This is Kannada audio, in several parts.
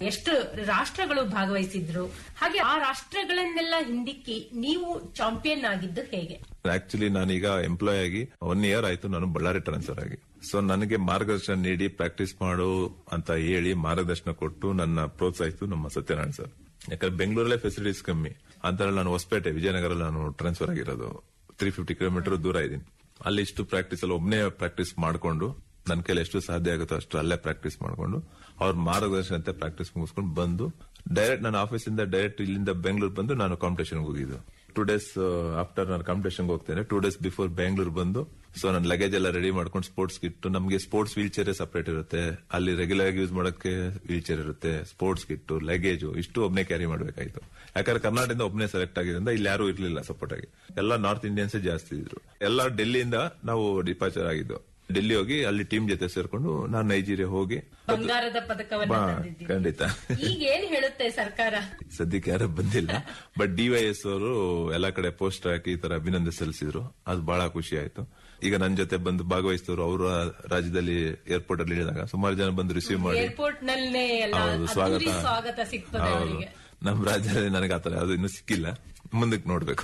ಎಷ್ಟು ರಾಷ್ಟ್ರಗಳು ಭಾಗವಹಿಸಿದ್ರು ಹಾಗೆ ಆ ರಾಷ್ಟ್ರಗಳನ್ನೆಲ್ಲ ಹಿಂದಿಕ್ಕಿ ನೀವು ಚಾಂಪಿಯನ್ ಆಗಿದ್ದು ಹೇಗೆ ಆಕ್ಚುಲಿ ನಾನೀಗ ಎಂಪ್ಲಾಯ್ ಆಗಿ ಒನ್ ಇಯರ್ ಆಯ್ತು ನಾನು ಬಳ್ಳಾರಿ ಟ್ರಾನ್ಸ್ಫರ್ ಆಗಿ ಸೊ ನನಗೆ ಮಾರ್ಗದರ್ಶನ ನೀಡಿ ಪ್ರಾಕ್ಟೀಸ್ ಮಾಡು ಅಂತ ಹೇಳಿ ಮಾರ್ಗದರ್ಶನ ಕೊಟ್ಟು ನನ್ನ ಪ್ರೋತ್ಸಾಹಿಸಿತು ನಮ್ಮ ಸತ್ಯನಾರಾಯಣ ಸರ್ ಯಾಕಂದ್ರೆ ಬೆಂಗಳೂರಲ್ಲೇ ಫೆಸಿಲಿಟೀಸ್ ಕಮ್ಮಿ ಅಂತ ನಾನು ಹೊಸಪೇಟೆ ವಿಜಯನಗರ ನಾನು ಟ್ರಾನ್ಸ್ಫರ್ ಆಗಿರೋದು ತ್ರೀ ಫಿಫ್ಟಿ ಕಿಲೋಮೀಟರ್ ದೂರ ಇದ್ದೀನಿ ಅಲ್ಲಿ ಇಷ್ಟು ಪ್ರಾಕ್ಟೀಸ್ ಅಲ್ಲಿ ಒಬ್ಬನೇ ಪ್ರಾಕ್ಟೀಸ್ ಮಾಡ್ಕೊಂಡು ನನ್ನ ಕೈಲಿ ಎಷ್ಟು ಸಾಧ್ಯ ಆಗುತ್ತೋ ಅಷ್ಟು ಅಲ್ಲೇ ಪ್ರಾಕ್ಟೀಸ್ ಮಾಡ್ಕೊಂಡು ಅವ್ರ ಮಾರ್ಗದರ್ಶನ ಅಂತ ಪ್ರಾಕ್ಟೀಸ್ ಮುಗಿಸ್ಕೊಂಡು ಬಂದು ಡೈರೆಕ್ಟ್ ನನ್ನ ಆಫೀಸಿಂದ ಡೈರೆಕ್ಟ್ ಇಲ್ಲಿಂದ ಬೆಂಗಳೂರು ಬಂದು ನಾನು ಕಾಂಪಿಟೇಷನ್ ಹೋಗಿದ್ದು ಟೂ ಡೇಸ್ ಆಫ್ಟರ್ ನಾನು ಕಾಂಪಿಟೇಷನ್ ಹೋಗ್ತೇನೆ ಟೂ ಡೇಸ್ ಬಿಫೋರ್ ಬೆಂಗಳೂರು ಬಂದು ಸೊ ನನ್ನ ಲಗೇಜ್ ಎಲ್ಲ ರೆಡಿ ಮಾಡ್ಕೊಂಡು ಸ್ಪೋರ್ಟ್ಸ್ ಕಿಟ್ ನಮಗೆ ಸ್ಪೋರ್ಟ್ಸ್ ವೀಲ್ ಚೇರ್ ಸಪರೇಟ್ ಇರುತ್ತೆ ಅಲ್ಲಿ ರೆಗ್ಯುಲರ್ ಆಗಿ ಯೂಸ್ ಮಾಡೋಕೆ ವೀಲ್ ಚೇರ್ ಇರುತ್ತೆ ಸ್ಪೋರ್ಟ್ಸ್ ಕಿಟ್ ಲಗೇಜ್ ಇಷ್ಟು ಒಬ್ನೇ ಕ್ಯಾರಿ ಮಾಡಬೇಕಾಯ್ತು ಯಾಕಂದ್ರೆ ಕರ್ನಾಟಕದಿಂದ ಒಬ್ನೇ ಸೆಲೆಕ್ಟ್ ಆಗಿದ್ರಿಂದ ಇಲ್ಲಿ ಯಾರು ಇರ್ಲಿಲ್ಲ ಸಪೋರ್ಟ್ ಆಗಿ ಎಲ್ಲ ನಾರ್ತ್ ಇಂಡಿಯನ್ಸ್ ಜಾಸ್ತಿ ಇದ್ರು ಎಲ್ಲ ಡೆಲ್ಲಿಯಿಂದ ನಾವು ಡಿಪಾರ್ಚರ್ ಆಗಿದ್ದು ಡೆಲ್ಲಿ ಹೋಗಿ ಅಲ್ಲಿ ಟೀಮ್ ಜೊತೆ ಸೇರ್ಕೊಂಡು ನಾನು ನೈಜೀರಿಯಾ ಹೋಗಿ ಬಂಗಾರದ ಪದಕವನ್ನ ಬಾ, ತಂದಿದ್ದೀರಿ ಖಂಡಿತ ಈಗ ಏನ್ ಹೇಳುತ್ತೆ ಸರ್ಕಾರ ಸದ್ಯಕ್ಕೆ ಯಾರು ಬಂದಿಲ್ಲ ಬಟ್ ಡಿವೈಎಸ್ ಅವರು ಎಲ್ಲಾ ಕಡೆ ಪೋಸ್ಟ್ ಹಾಕಿ ಈ ತರ ಅಭಿನಂದನೆ ಸಲ್ಲಿಸಿದ್ರು ಅದು ಬಹಳ ಖುಷಿ ಆಯ್ತು ಈಗ ನನ್ನ ಜೊತೆ ಬಂದು ಭಾಗವಹಿಸಿದವರು ಅವರ ರಾಜ್ಯದಲ್ಲಿ ಏರ್ಪೋರ್ಟ್ ಅಲ್ಲಿ ಇಳಿದಾಗ ಸುಮಾರು ಜನ ಬಂದು ರಿಸೀವ್ ಮಾಡಿ ಏರ್ಪೋರ್ಟ್ ನಲ್ಲೇ ಎಲ್ಲ ಹೌದು ಅದ್ದೂರಿ ಸ್ವಾಗತ ಸ್ವಾಗತ ಸಿಗ್ತದೆ ಹೌದು ಅವರಿಗೆ ನಮ್ಮ ರಾಜ್ಯದಲ್ಲಿ ನನಗೆ ಆತರ ಯಾವ್ದು ಇನ್ನೂ ಸಿಕ್ಕಿಲ್ಲ ಮುಂದಕ್ಕೆ ನೋಡ್ಬೇಕು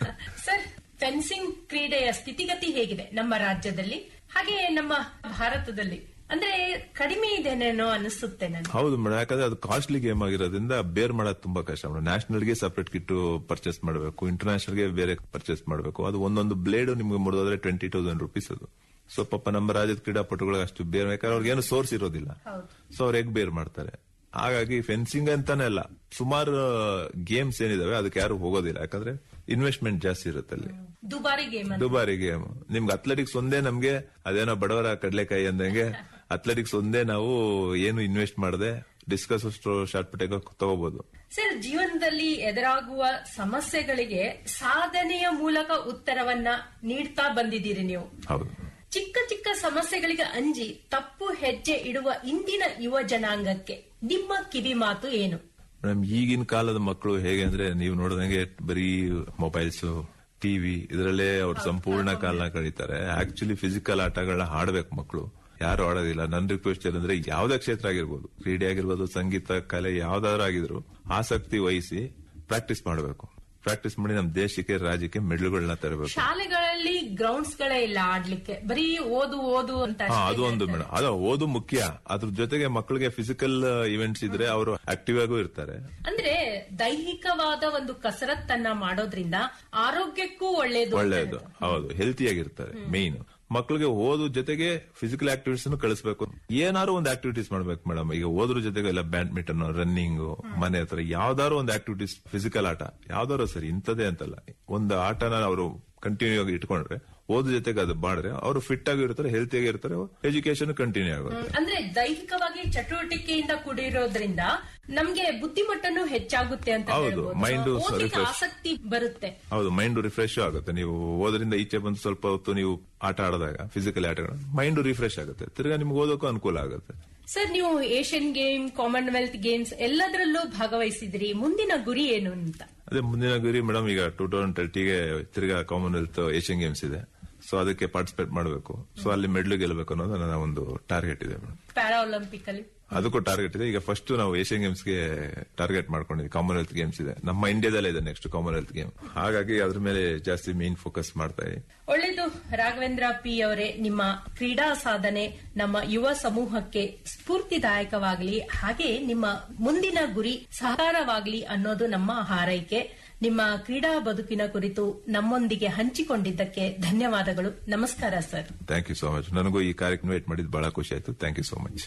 ಸರ್ ಫೆನ್ಸಿಂಗ್ ಕ್ರೀಡೆಯ ಸ್ಥಿತಿಗತಿ ಹೇಗಿದೆ ನಮ್ಮ ರಾಜ್ಯದಲ್ಲಿ ಹಾಗೆ ನಮ್ಮ ಭಾರತದಲ್ಲಿ ಅಂದ್ರೆ ಕಡಿಮೆ ಇದೆನೇನೋ ಅನಿಸುತ್ತೆ ನನಗೆ ಹೌದು ಮೇಡಮ್ ಯಾಕಂದ್ರೆ ಅದು ಕಾಸ್ಟ್ಲಿ ಗೇಮ್ ಆಗಿರೋದ್ರಿಂದ ಬೇರ್ ಮಾಡೋದು ತುಂಬಾ ಕಷ್ಟ ಮೇಡಮ್ ನ್ಯಾಷನಲ್ಗೆ ಸಪರೇಟ್ ಕಿಟ್ ಪರ್ಚೇಸ್ ಮಾಡಬೇಕು ಇಂಟರ್ನ್ಯಾಷನಲ್ಗೆ ಬೇರೆ ಪರ್ಚೇಸ್ ಮಾಡಬೇಕು ಅದು ಒಂದೊಂದು ಬ್ಲೇಡ್ ನಿಮ್ಗೆ ಮುರಿದೋದ್ರೆ ಟ್ವೆಂಟಿ ತೌಸಂಡ್ ರುಪೀಸ್ ಅದು ಸೊ ಪಾಪ ನಮ್ಮ ರಾಜ್ಯದ ಕ್ರೀಡಾಪಟುಗಳಿಗೆ ಅಷ್ಟು ಬೇರೆ ಯಾಕಂದ್ರೆ ಅವ್ರಿಗೆ ಏನು ಸೋರ್ಸ್ ಇರೋದಿಲ್ಲ ಸೊ ಅವ್ರು ಹೇಗ್ ಬೇರ್ ಮಾಡ್ತಾರೆ ಹಾಗಾಗಿ ಫೆನ್ಸಿಂಗ್ ಅಂತಾನೆ ಅಲ್ಲ ಸುಮಾರು ಗೇಮ್ಸ್ ಏನಿದಾವೆ ಅದಕ್ಕೆ ಯಾರು ಹೋಗೋದಿಲ್ಲ ಯಾಕಂದ್ರೆ ಇನ್ವೆಸ್ಟ್ಮೆಂಟ್ ಜಾಸ್ತಿ ಇರುತ್ತೆ ಅಲ್ಲಿ ದುಬಾರಿ ಗೇಮ್ ಅಂತ ದುಬಾರಿ ಗೇಮ್ ನಿಮ್ಗೆ ಅಥ್ಲೆಟಿಕ್ಸ್ ಒಂದೇ ನಮ್ಗೆ ಅದೇನೋ ಬಡವರ ಕಡ್ಲೆಕಾಯಿ ಅಂದಂಗೆ ಅಥ್ಲೆಟಿಕ್ಸ್ ಒಂದೇ ನಾವು ಏನು ಇನ್ವೆಸ್ಟ್ ಮಾಡದೆ ಡಿಸ್ಕಸ್ ಶಾರ್ಟ್ ಪುಟೆಗೆ ತಗೋಬಹುದು ಸರ್ ಜೀವನದಲ್ಲಿ ಎದುರಾಗುವ ಸಮಸ್ಯೆಗಳಿಗೆ ಸಾಧನೆಯ ಮೂಲಕ ಉತ್ತರವನ್ನ ನೀಡ್ತಾ ಬಂದಿದ್ದೀರಿ ನೀವು ಹೌದು ಚಿಕ್ಕ ಚಿಕ್ಕ ಸಮಸ್ಯೆಗಳಿಗೆ ಅಂಜಿ ತಪ್ಪು ಹೆಜ್ಜೆ ಇಡುವ ಇಂದಿನ ಯುವ ಜನಾಂಗಕ್ಕೆ ನಿಮ್ಮ ಕಿವಿ ಮಾತು ಏನು ಮೇಡಮ್ ಈಗಿನ ಕಾಲದ ಮಕ್ಕಳು ಹೇಗೆ ಅಂದ್ರೆ ನೀವು ನೋಡಿದಂಗೆ ಬರೀ ಮೊಬೈಲ್ಸ್ ಟಿವಿ ಇದರಲ್ಲೇ ಅವ್ರು ಸಂಪೂರ್ಣ ಕಾಲನ ಕಳೀತಾರೆ ಆಕ್ಚುಲಿ ಫಿಸಿಕಲ್ ಆಟಗಳನ್ನ ಆಡ್ಬೇಕು ಮಕ್ಕಳು ಯಾರು ಆಡೋದಿಲ್ಲ ನನ್ನ ರಿಕ್ವೆಸ್ಟ್ ಏನಂದ್ರೆ ಯಾವ್ದೇ ಕ್ಷೇತ್ರ ಆಗಿರ್ಬೋದು ಕ್ರೀಡೆ ಆಗಿರ್ಬೋದು ಸಂಗೀತ ಕಲೆ ಯಾವ್ದಾದ್ರು ಆಗಿದ್ರು ಆಸಕ್ತಿ ವಹಿಸಿ ಪ್ರಾಕ್ಟೀಸ್ ಮಾಡಬೇಕು ಪ್ರಾಕ್ಟೀಸ್ ಮಾಡಿ ನಮ್ಮ ದೇಶಕ್ಕೆ ರಾಜ್ಯಕ್ಕೆ ಮೆಡಲ್ಗಳನ್ನ ತರಬೇಕು ಶಾಲೆಗಳಲ್ಲಿ ಗ್ರೌಂಡ್ಸ್ ಗಳೇ ಇಲ್ಲ ಆಡ್ಲಿಕ್ಕೆ ಬರೀ ಓದು ಓದು ಅಂತ ಹಾ ಅಷ್ಟೇ ಅದು ಒಂದು ಹೇಳ್ತಾರೆ. ಮೇಡಮ್ ಅದು ಓದು ಮುಖ್ಯ ಅದ್ರ ಜೊತೆಗೆ ಮಕ್ಕಳಿಗೆ ಫಿಸಿಕಲ್ ಇವೆಂಟ್ಸ್ ಇದ್ರೆ ಅವರು ಆಕ್ಟಿವ್ ಆಗೂ ಇರ್ತಾರೆ ಅಂದ್ರೆ ದೈಹಿಕವಾದ ಒಂದು ಕಸರತ್ತನ್ನ ಮಾಡೋದ್ರಿಂದ ಆರೋಗ್ಯಕ್ಕೂ ಒಳ್ಳೇದು ಅಂತ ಒಳ್ಳೆಯದು ಹೌದು ಹೆಲ್ತಿ ಆಗಿರ್ತಾರೆ ಮೇನ್ ಮಕ್ಕಳಿಗೆ ಓದು ಜೊತೆಗೆ ಫಿಸಿಕಲ್ ಆಕ್ಟಿವಿಟೀಸ್ ಕಳಿಸ್ಬೇಕು ಏನಾದ್ರು ಒಂದು ಆಕ್ಟಿವಿಟೀಸ್ ಮಾಡ್ಬೇಕು ಮೇಡಮ್ ಈಗ ಓದ್ರ ಜೊತೆಗೆ ಎಲ್ಲ ಬ್ಯಾಡ್ಮಿಂಟನ್ ರನ್ನಿಂಗ್ ಮನೆ ಹತ್ರ ಯಾವ್ದಾದ್ರು ಒಂದು ಆಕ್ಟಿವಿಟೀಸ್ ಫಿಸಿಕಲ್ ಆಟ ಯಾವ್ದಾದ್ರು ಸರಿ ಇಂಥದೇ ಅಂತಲ್ಲ ಒಂದು ಆಟನ ಅವರು ಕಂಟಿನ್ಯೂ ಆಗಿ ಇಟ್ಕೊಂಡ್ರೆ ಓದ್ರ ಜೊತೆಗೆ ಅದು ಮಾಡಿದ್ರೆ ಅವರು ಫಿಟ್ ಆಗಿ ಇರ್ತಾರೆ ಹೆಲ್ತಿ ಆಗಿ ಇರ್ತಾರೆ ಎಜುಕೇಶನ್ ಕಂಟಿನ್ಯೂ ಆಗುತ್ತೆ ಅಂದ್ರೆ ದೈಹಿಕವಾಗಿ ಚಟುವಟಿಕೆಯಿಂದ ಕೂಡಿರೋದ್ರಿಂದ ನಮ್ಗೆ ಬುದ್ಧಿಮಟ್ಟನೂ ಹೆಚ್ಚಾಗುತ್ತೆ ಅಂತ ಹೌದು, ಹೇಳ್ಬೋದು. mind ಓದ್ಲಿಕ್ಕೆ refresh. ಆಸಕ್ತಿ ಬರುತ್ತೆ ಹೌದು ಮೈಂಡ್ ರಿಫ್ರೆಶ್ ಆಗುತ್ತೆ ನೀವು ಓದರಿಂದ ಈಚೆ ಬಂದು ಸ್ವಲ್ಪ ಹೊತ್ತು ನೀವು ಆಟ ಆಡಿದಾಗ ಫಿಸಿಕಲ್ ಆಟಗಳು ಮೈಂಡ್ ರಿಫ್ರೆಶ್ ಆಗುತ್ತೆ ತಿರ್ಗಾ ನಿಮ್ಗೆ ಓದೋಕ್ಕೂ ಅನುಕೂಲ ಆಗುತ್ತೆ ಸರ್ ನೀವು ಏಷ್ಯನ್ ಗೇಮ್ ಕಾಮನ್ವೆಲ್ತ್ ಗೇಮ್ಸ್ ಎಲ್ಲದರಲ್ಲೂ ಭಾಗವಹಿಸಿದ್ರಿ ಮುಂದಿನ ಗುರಿ ಏನು ಅಂತ ಅದೇ ಮುಂದಿನ ಗುರಿ ಮೇಡಮ್ ಈಗ ಟೂ ತೌಸಂಡ್ ತರ್ಟಿಗೆ ತಿರ್ಗಾ ಕಾಮನ್ವೆಲ್ತ್ ಏಷ್ಯನ್ ಗೇಮ್ಸ್ ಇದೆ ಸೊ ಅದಕ್ಕೆ ಪಾರ್ಟಿಸಿಪೇಟ್ ಮಾಡಬೇಕು ಸೊ ಅಲ್ಲಿ ಮೆಡ್ಲು ಗೆಲ್ಲಬೇಕು ಅನ್ನೋದು ನನ್ನ ಒಂದು ಟಾರ್ಗೆಟ್ ಇದೆ ಮೇಡಮ್ ಪ್ಯಾರಾ ಒಲಿಂಪಿಕ್ ಅಲ್ಲಿ ಅದಕ್ಕೂ ಟಾರ್ಗೆಟ್ ಇದೆ ಈಗ ಫಸ್ಟ್ ನಾವು ಏಷ್ಯನ್ ಗೇಮ್ಸ್ ಗೆ ಟಾರ್ಗೆಟ್ ಮಾಡ್ಕೊಂಡಿದ್ವಿ ಕಾಮನ್ವೆಲ್ತ್ ಗೇಮ್ಸ್ ಇದೆ ನಮ್ಮ ಇಂಡಿಯಾದಲ್ಲೇ ಇದೆ ನೆಕ್ಸ್ಟ್ ಕಾಮನ್ವೆಲ್ತ್ ಗೇಮ್ ಹಾಗಾಗಿ ಅದ್ರ ಮೇಲೆ ಜಾಸ್ತಿ ಮೇನ್ ಫೋಕಸ್ ಮಾಡ್ತಾ ಇದ್ದೀವಿ ಒಳ್ಳೆಯದು ರಾಘವೇಂದ್ರ ಪಿ ಅವರೇ ನಿಮ್ಮ ಕ್ರೀಡಾ ಸಾಧನೆ ನಮ್ಮ ಯುವ ಸಮೂಹಕ್ಕೆ ಸ್ಫೂರ್ತಿದಾಯಕವಾಗಲಿ ಹಾಗೆ ನಿಮ್ಮ ಮುಂದಿನ ಗುರಿ ಸಹಕಾರವಾಗಲಿ ಅನ್ನೋದು ನಮ್ಮ ಹಾರೈಕೆ ನಿಮ್ಮ ಕ್ರೀಡಾ ಬದುಕಿನ ಕುರಿತು ನಮ್ಮೊಂದಿಗೆ ಹಂಚಿಕೊಂಡಿದ್ದಕ್ಕೆ ಧನ್ಯವಾದಗಳು ನಮಸ್ಕಾರ sir thank you so much ನನಗೂ ಈ ಕಾರ್ಯಕ್ರಮ ವೇಟ್ ಮಾಡಿದ್ದು ಬಹಳ ಖುಷಿ ಆಯ್ತು ಥ್ಯಾಂಕ್ ಯು ಸೋ ಮಚ್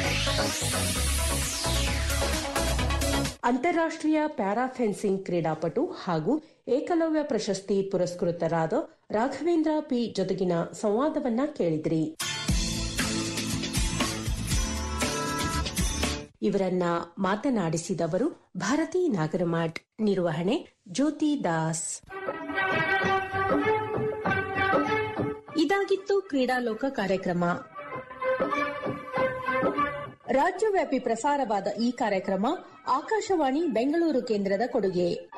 ಅಂತಾರಾಷ್ಟ್ರೀಯ ಪ್ಯಾರಾ ಫೆನ್ಸಿಂಗ್ ಕ್ರೀಡಾಪಟು ಹಾಗೂ ಏಕಲವ್ಯ ಪ್ರಶಸ್ತಿ ಪುರಸ್ಕೃತರಾದ ರಾಘವೇಂದ್ರ ಪಿ ಜೊತೆಗಿನ ಸಂವಾದವನ್ನ ಕೇಳಿದ್ರಿ ಇವರನ್ನ ಮಾತನಾಡಿಸಿದವರು ಭಾರತಿ ನಾಗರಮಠ್ ನಿರ್ವಹಣೆ ಜ್ಯೋತಿ ದಾಸ್ ಇದಾಗಿತ್ತು ಕ್ರೀಡಾಲೋಕ ಕಾರ್ಯಕ್ರಮ ರಾಜ್ಯವ್ಯಾಪಿ ಪ್ರಸಾರವಾದ ಈ ಕಾರ್ಯಕ್ರಮ ಆಕಾಶವಾಣಿ ಬೆಂಗಳೂರು ಕೇಂದ್ರದ ಕೊಡುಗೆ